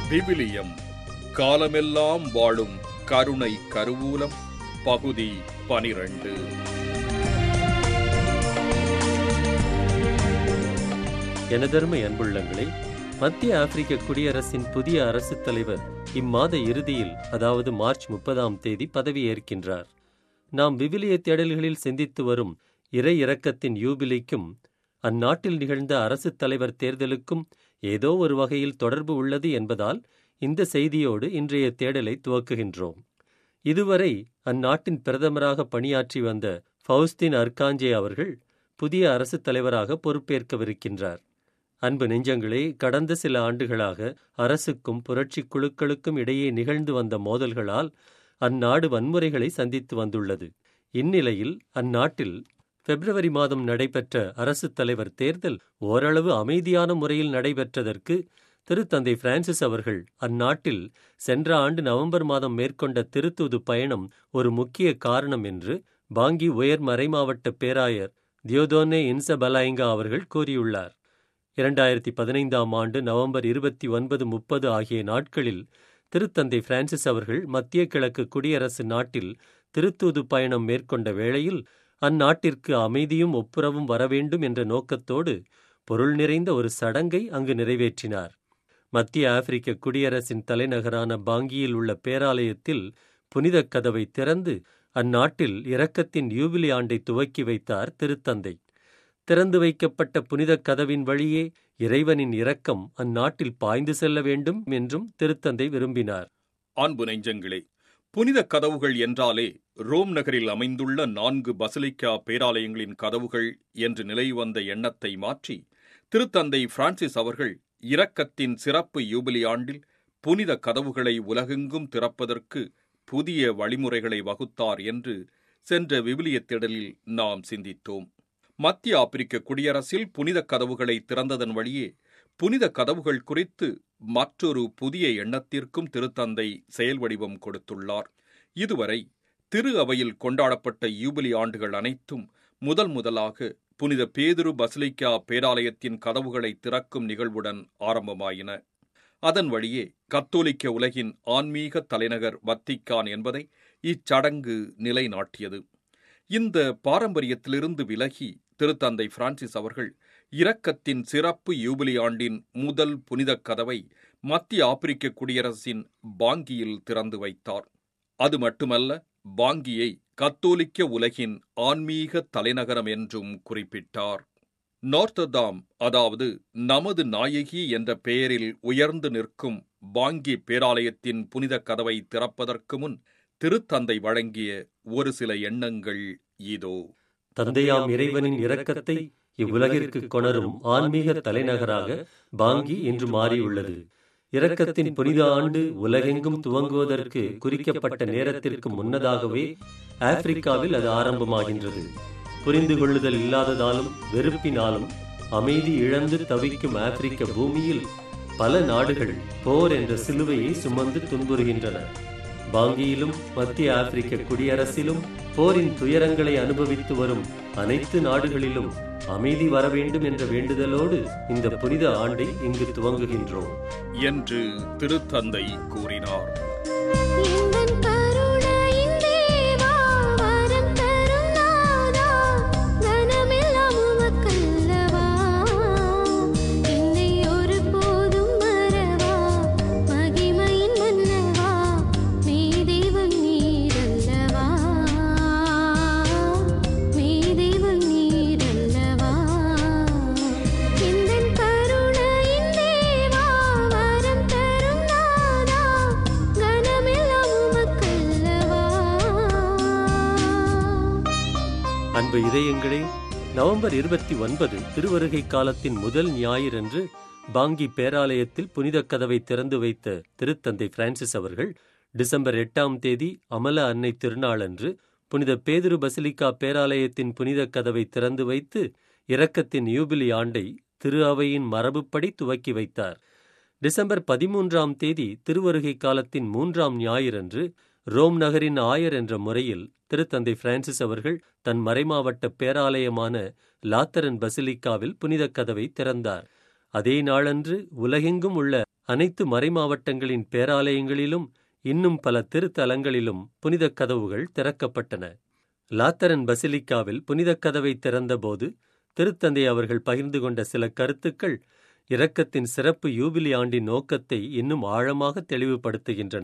விவிலியம் காலமெல்லாம் வாழும் கருணை கருவூலம் பகுதி பனிரண்டு எனதருமை அன்புள்ளங்களே மத்திய ஆப்பிரிக்க குடியரசின் புதிய அரசுத் தலைவர் இம்மாத இறுதியில் அதாவது மார்ச் முப்பதாம் தேதி பதவியேற்கின்றார் நாம் விவிலிய தேடல்களில் சிந்தித்து வரும் இறை இரக்கத்தின் யூபிலிக்கும் அந்நாட்டில் நிகழ்ந்த அரசுத் தலைவர் தேர்தலுக்கும் ஏதோ ஒரு வகையில் தொடர்பு உள்ளது என்பதால் இந்த செய்தியோடு இன்றைய தேடலை துவக்குகின்றோம் இதுவரை அந்நாட்டின் பிரதமராக பணியாற்றி வந்த ஃபவுஸ்தீன் அர்காஞ்சே அவர்கள் புதிய அரசுத் தலைவராக பொறுப்பேற்கவிருக்கின்றார் அன்பு நெஞ்சங்களே கடந்த சில ஆண்டுகளாக அரசுக்கும் புரட்சிக் குழுக்களுக்கும் இடையே நிகழ்ந்து வந்த மோதல்களால் அந்நாடு வன்முறைகளை சந்தித்து வந்துள்ளது இந்நிலையில் அந்நாட்டில் பிப்ரவரி மாதம் நடைபெற்ற அரசுத் தலைவர் தேர்தல் ஓரளவு அமைதியான முறையில் நடைபெற்றதற்கு திருத்தந்தை பிரான்சிஸ் அவர்கள் அந்நாட்டில் சென்ற ஆண்டு நவம்பர் மாதம் மேற்கொண்ட திருத்தூது பயணம் ஒரு முக்கிய காரணம் என்று பாங்கி உயர் மறைமாவட்ட பேராயர் தியோதோனே இன்சபலாயிங்கா அவர்கள் கூறியுள்ளார் இரண்டாயிரத்தி பதினைந்தாம் ஆண்டு நவம்பர் இருபத்தி ஒன்பது முப்பது ஆகிய நாட்களில் திருத்தந்தை பிரான்சிஸ் அவர்கள் மத்திய கிழக்கு குடியரசு நாட்டில் திருத்தூது பயணம் மேற்கொண்ட வேளையில் அந்நாட்டிற்கு அமைதியும் ஒப்புரவும் வரவேண்டும் என்ற நோக்கத்தோடு பொருள் நிறைந்த ஒரு சடங்கை அங்கு நிறைவேற்றினார் மத்திய ஆப்பிரிக்க குடியரசின் தலைநகரான பாங்கியில் உள்ள பேராலயத்தில் புனித கதவை திறந்து அந்நாட்டில் இரக்கத்தின் யூபிலி ஆண்டை துவக்கி வைத்தார் திருத்தந்தை திறந்து வைக்கப்பட்ட புனித கதவின் வழியே இறைவனின் இரக்கம் அந்நாட்டில் பாய்ந்து செல்ல வேண்டும் என்றும் திருத்தந்தை விரும்பினார் அன்பு நெஞ்சங்களே புனித கதவுகள் என்றாலே ரோம் நகரில் அமைந்துள்ள நான்கு பசிலிக்கா பேராலயங்களின் கதவுகள் என்று நிலை வந்த எண்ணத்தை மாற்றி திருத்தந்தை பிரான்சிஸ் அவர்கள் இரக்கத்தின் சிறப்பு யூபிலி ஆண்டில் புனித கதவுகளை உலகெங்கும் திறப்பதற்கு புதிய வழிமுறைகளை வகுத்தார் என்று சென்ற விவிலிய திடலில் நாம் சிந்தித்தோம் மத்திய ஆப்பிரிக்க குடியரசில் புனித கதவுகளை திறந்ததன் வழியே புனித கதவுகள் குறித்து மற்றொரு புதிய எண்ணத்திற்கும் திருத்தந்தை செயல் வடிவம் கொடுத்துள்ளார் இதுவரை திரு அவையில் கொண்டாடப்பட்ட யூபிலி ஆண்டுகள் அனைத்தும் முதல் முதலாக புனித பேதுரு பசிலிக்கா பேராலயத்தின் கதவுகளை திறக்கும் நிகழ்வுடன் ஆரம்பமாயின அதன் வழியே கத்தோலிக்க உலகின் ஆன்மீக தலைநகர் வத்திக்கான் என்பதை இச்சடங்கு நிலைநாட்டியது இந்த பாரம்பரியத்திலிருந்து விலகி திருத்தந்தை பிரான்சிஸ் அவர்கள் இரக்கத்தின் சிறப்பு யூபிலி ஆண்டின் முதல் புனித கதவை மத்திய ஆப்பிரிக்க குடியரசின் பாங்கியில் திறந்து வைத்தார் அது மட்டுமல்ல பாங்கியை கத்தோலிக்க உலகின் ஆன்மீக தலைநகரம் என்றும் குறிப்பிட்டார் நார்த்ததாம் அதாவது நமது நாயகி என்ற பெயரில் உயர்ந்து நிற்கும் பாங்கி பேராலயத்தின் புனித கதவை திறப்பதற்கு முன் திருத்தந்தை வழங்கிய ஒரு சில எண்ணங்கள் இதோ தந்தையாம் இறைவனின் இரக்கத்தை இவ்வுலகிற்கு கொணரும் ஆன்மீக தலைநகராக பாங்கி இன்று மாறியுள்ளது இரக்கத்தின் புனித ஆண்டு உலகெங்கும் துவங்குவதற்கு குறிக்கப்பட்ட நேரத்திற்கு முன்னதாகவே ஆப்பிரிக்காவில் அது ஆரம்பமாகின்றது புரிந்து கொள்ளுதல் இல்லாததாலும் வெறுப்பினாலும் அமைதி இழந்து தவிக்கும் ஆப்பிரிக்க பூமியில் பல நாடுகள் போர் என்ற சிலுவையை சுமந்து துன்புறுகின்றன பாங்கியிலும் மத்திய ஆப்பிரிக்க குடியரசிலும் போரின் துயரங்களை அனுபவித்து வரும் அனைத்து நாடுகளிலும் அமைதி வர வேண்டும் என்ற வேண்டுதலோடு இந்த புனித ஆண்டை இங்கு துவங்குகின்றோம் என்று திருத்தந்தை கூறினார் எந்தன் கருணையின் தேவா வரம் தரும் நாதா கனமெல்லாம் உமக்கல்லவா என்னை ஒருபோதும் மறவா மகிமையின் மன்னவா மேதேவன் நீரல்லவா மேதேவன் நீரல்லவா எந்தன் கருணையின் தேவா வரம் தரும் நாதா கனமெல்லாம் உமக்கல்லவா அன்பு இதயங்களே நவம்பர் இருபத்தி ஒன்பது திருவருகை காலத்தின் முதல் ஞாயிறன்று பாங்கி பேராலயத்தில் புனித கதவை திறந்து வைத்த திருத்தந்தை பிரான்சிஸ் அவர்கள் டிசம்பர் எட்டாம் தேதி அமல அன்னை திருநாளன்று புனித பேதுரு பசிலிக்கா பேராலயத்தின் புனித கதவை திறந்து வைத்து இரக்கத்தின் யூபிலி ஆண்டை திரு அவையின் மரபுப்படி துவக்கி வைத்தார் டிசம்பர் பதிமூன்றாம் தேதி திருவருகை காலத்தின் மூன்றாம் ஞாயிறன்று ரோம் நகரின் ஆயர் என்ற முறையில் திருத்தந்தை பிரான்சிஸ் அவர்கள் தன் மறைமாவட்ட பேராலயமான லாத்தரன் பசிலிக்காவில் புனித கதவை திறந்தார் அதே நாளன்று உலகெங்கும் உள்ள அனைத்து மறைமாவட்டங்களின் பேராலயங்களிலும் இன்னும் பல திருத்தலங்களிலும் புனிதக் கதவுகள் திறக்கப்பட்டன லாத்தரன் பசிலிக்காவில் புனிதக் கதவை திறந்தபோது திருத்தந்தை அவர்கள் பகிர்ந்து கொண்ட சில கருத்துக்கள் இரக்கத்தின் சிறப்பு யூபிலி ஆண்டின் நோக்கத்தை இன்னும் ஆழமாக தெளிவுபடுத்துகின்றன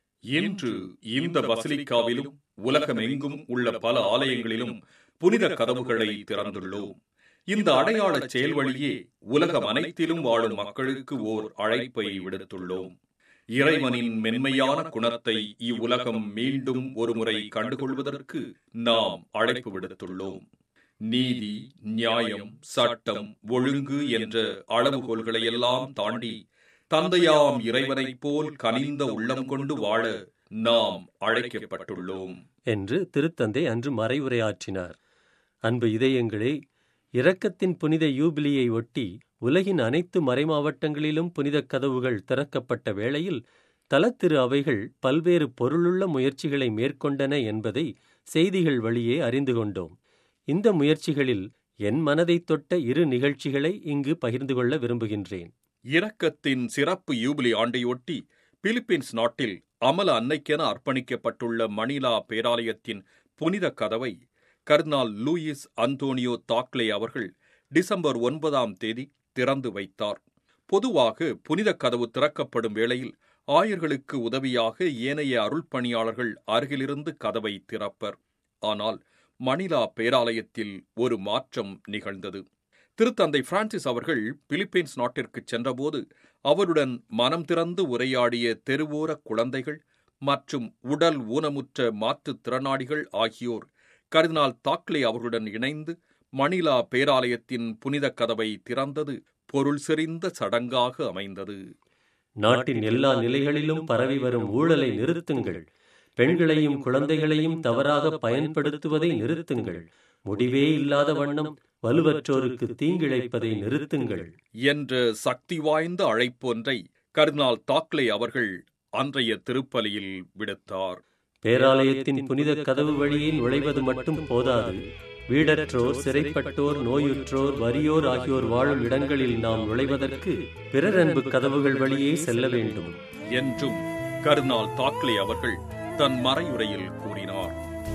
இன்று இந்த பசிலிக்காவிலும் உலகமெங்கும் உள்ள பல ஆலயங்களிலும் புனித கதவுகளை திறந்துள்ளோம் இந்த அடையாள செயல் வழியே உலகம் அனைத்திலும் வாழும் மக்களுக்கு ஓர் அழைப்பை விடுத்துள்ளோம் இறைவனின் மென்மையான குணத்தை இவ்வுலகம் மீண்டும் ஒருமுறை கண்டுகொள்வதற்கு நாம் அழைப்பு விடுத்துள்ளோம் நீதி நியாயம் சட்டம் ஒழுங்கு என்ற அளவுகோல்களை எல்லாம் தாண்டி தந்தையாம் இறைவனைப் போல் கனிந்த உள்ளம் கொண்டு வாழ நாம் அழைக்கப்பட்டுள்ளோம் என்று திருத்தந்தை அன்று மறைவுரையாற்றினார் அன்பு இதயங்களே இரக்கத்தின் புனித யூபிலியை ஒட்டி உலகின் அனைத்து மறைமாவட்டங்களிலும் புனிதக் கதவுகள் திறக்கப்பட்ட வேளையில் தலத்திரு அவைகள் பல்வேறு பொருளுள்ள முயற்சிகளை மேற்கொண்டன என்பதை செய்திகள் வழியே அறிந்து கொண்டோம் இந்த முயற்சிகளில் என் மனதைத் தொட்ட இரு நிகழ்ச்சிகளை இங்கு பகிர்ந்து கொள்ள விரும்புகின்றேன் இரக்கத்தின் சிறப்பு யூபிலி ஆண்டையொட்டி பிலிப்பீன்ஸ் நாட்டில் அமல அன்னைக்கென அர்ப்பணிக்கப்பட்டுள்ள மணிலா பேராலயத்தின் புனித கதவை கர்னால் லூயிஸ் அந்தோனியோ தாக்லே அவர்கள் டிசம்பர் ஒன்பதாம் தேதி திறந்து வைத்தார் பொதுவாக புனித கதவு திறக்கப்படும் வேளையில் ஆயர்களுக்கு உதவியாக ஏனைய அருள் பணியாளர்கள் அருகிலிருந்து கதவை திறப்பர் ஆனால் மணிலா பேராலயத்தில் ஒரு மாற்றம் நிகழ்ந்தது திருத்தந்தை பிரான்சிஸ் அவர்கள் பிலிப்பீன்ஸ் நாட்டிற்கு சென்றபோது அவருடன் மனம் திறந்து உரையாடிய தெருவோர குழந்தைகள் மற்றும் உடல் ஊனமுற்ற மாற்றுத் திறனாளிகள் ஆகியோர் கர்தினால் தாக்லே அவர்களுடன் இணைந்து மணிலா பேராலயத்தின் புனித கதவை திறந்தது பொருள் செறிந்த சடங்காக அமைந்தது நாட்டின் எல்லா நிலைகளிலும் பரவி வரும் ஊழலை நிறுத்துங்கள் பெண்களையும் குழந்தைகளையும் தவறாக பயன்படுத்துவதை நிறுத்துங்கள் முடிவே இல்லாத வண்ணம் வலுவற்றோருக்கு தீங்கிழைப்பதை நிறுத்துங்கள் என்ற சக்தி வாய்ந்த அழைப்பொன்றை கர்தினால் தாக்லே அவர்கள் அன்றைய திருப்பலியில் விடுத்தார் பேராலயத்தின் புனித கதவு வழியே நுழைவது மட்டும் போதாது வீடற்றோர் சிறைப்பட்டோர் நோயுற்றோர் வறியோர் ஆகியோர் வாழும் இடங்களில் நாம் நுழைவதற்கு பிறரன்பு கதவுகள் வழியே செல்ல வேண்டும் என்றும் கர்தினால் தாக்லே அவர்கள் தன் மறையுரையில் கூறினார்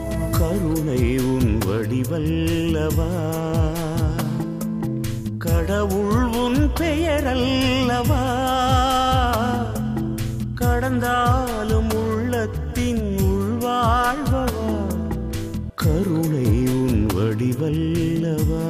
கருணை உன் வடிவல்லவா கடவுள் உன் பெயரல்லவா கடந்தாலும் உள்ளத்தின் உள்வாழ்வவா கருணை உன் வடிவல்லவா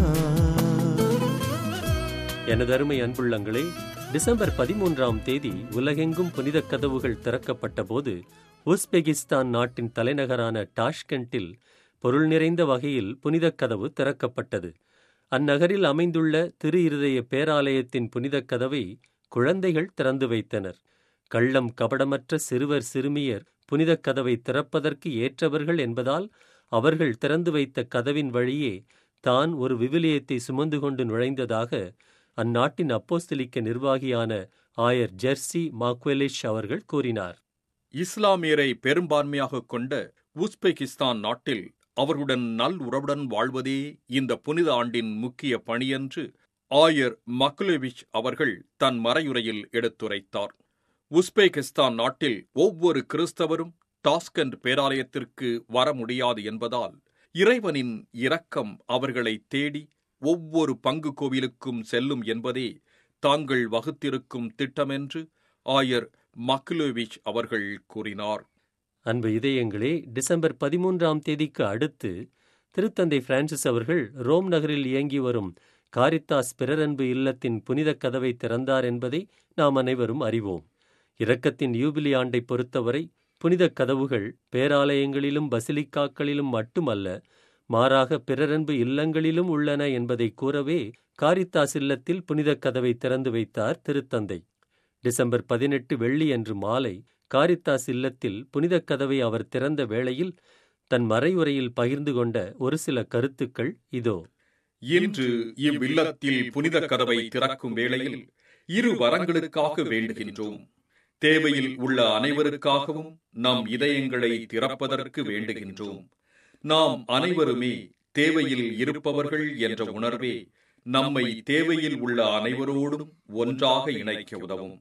எனதருமை அன்புள்ளங்களே டிசம்பர் பதிமூன்றாம் தேதி உலகெங்கும் புனித கதவுகள் திறக்கப்பட்ட போது உஸ்பெகிஸ்தான் நாட்டின் தலைநகரான டாஷ்கண்டில் பொருள் நிறைந்த வகையில் புனிதக் கதவு திறக்கப்பட்டது அந்நகரில் அமைந்துள்ள திரு இருதய பேராலயத்தின் புனிதக் கதவை குழந்தைகள் திறந்து வைத்தனர் கள்ளம் கபடமற்ற சிறுவர் சிறுமியர் புனிதக் கதவை திறப்பதற்கு ஏற்றவர்கள் என்பதால் அவர்கள் திறந்து வைத்த கதவின் வழியே தான் ஒரு விவிலியத்தை சுமந்து கொண்டு நுழைந்ததாக அந்நாட்டின் அப்போஸ்தலிக்க நிர்வாகியான ஆயர் ஜெர்சி மாக்வெலிஷ் அவர்கள் கூறினார் இஸ்லாமியரை பெரும்பான்மையாக கொண்ட உஸ்பெகிஸ்தான் நாட்டில் அவர்களுடன் நல் உறவுடன் வாழ்வதே இந்த புனித ஆண்டின் முக்கிய பணியென்று ஆயர் மக்லெவிச் அவர்கள் தன் மறையுரையில் எடுத்துரைத்தார் உஸ்பெகிஸ்தான் நாட்டில் ஒவ்வொரு கிறிஸ்தவரும் டாஸ்கண்ட் பேராலயத்திற்கு வர முடியாது என்பதால் இறைவனின் இரக்கம் அவர்களை தேடி ஒவ்வொரு பங்கு கோவிலுக்கும் செல்லும் என்பதே தாங்கள் வகுத்திருக்கும் திட்டமென்று ஆயர் மக்லோவிச் அவர்கள் கூறினார் அன்பு இதயங்களே டிசம்பர் பதிமூன்றாம் தேதிக்கு அடுத்து திருத்தந்தை பிரான்சிஸ் அவர்கள் ரோம் நகரில் இயங்கி வரும் காரித்தாஸ் பிறரன்பு இல்லத்தின் புனித கதவை திறந்தார் என்பதை நாம் அனைவரும் அறிவோம் இரக்கத்தின் யூபிலி ஆண்டை பொறுத்தவரை புனித கதவுகள் பேராலயங்களிலும் பசிலிக்காக்களிலும் மட்டுமல்ல மாறாக பிறரன்பு இல்லங்களிலும் உள்ளன என்பதை கூறவே காரித்தாஸ் இல்லத்தில் புனித கதவை திறந்து வைத்தார் திருத்தந்தை டிசம்பர் பதினெட்டு வெள்ளி அன்று மாலை காரித்தாஸ் இல்லத்தில் புனிதக் கதவை அவர் திறந்த வேளையில் தன் மறையுரையில் பகிர்ந்து கொண்ட ஒரு சில கருத்துக்கள் இதோ இன்று இவ்வில்லத்தில் புனித கதவை திறக்கும் வேளையில் இரு வரங்களுக்காக வேண்டுகின்றோம் தேவையில் உள்ள அனைவருக்காகவும் நம் இதயங்களை திறப்பதற்கு வேண்டுகின்றோம் நாம் அனைவருமே தேவையில் இருப்பவர்கள் என்ற உணர்வே நம்மை தேவையில் உள்ள அனைவரோடும் ஒன்றாக இணைக்க உதவும்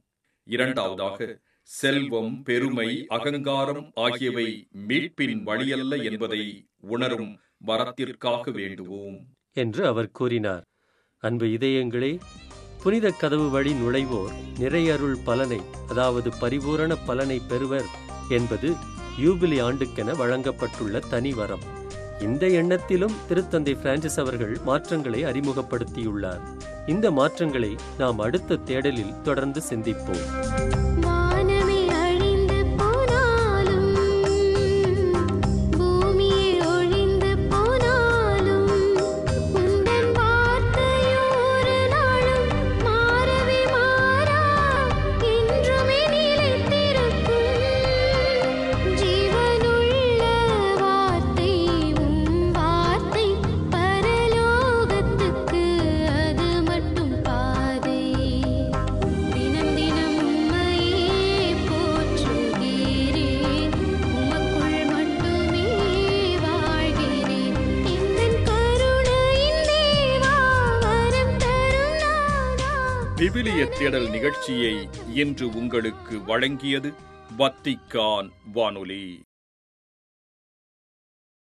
இரண்டாவதாக செல்வம் பெருமை அகங்காரம் ஆகியவை மீட்பின் வழியல்ல என்பதை உணரும் வரத்திற்காக வேண்டுவோம் என்று அவர் கூறினார் அன்பு இதயங்களே புனித கதவு வழி நுழைவோர் நிறையருள் பலனை அதாவது பரிபூரண பலனை பெறுவர் என்பது யூபிலி ஆண்டுக்கென வழங்கப்பட்டுள்ள தனி வரம் இந்த எண்ணத்திலும் திருத்தந்தை பிரான்சிஸ் அவர்கள் மாற்றங்களை அறிமுகப்படுத்தியுள்ளார் இந்த மாற்றங்களை நாம் அடுத்த தேடலில் தொடர்ந்து சிந்திப்போம் வானமே அழிந்து போனாலும் பூமியே ஒழிந்து போனாலும் உந்தன் வார்த்தையோரு நாளும் மாறவே மாறா என்றுமே நிலைத்திருக்கும் ஜீவனுள்ள வார்த்தை உம் வார்த்தை பரலோகத்துக்கு அது மட்டும் பாதை தினம் தினம் உம்மையே போற்றுகிறேன் உமக்குள் மட்டுமே வாழ்கிறேன் எந்தன் கருணையின் தேவா வரம் தரும் நாதா விவிலிய தேடல் நிகழ்ச்சியை இன்று உங்களுக்கு வழங்கியது வத்திக்கான் வானொலி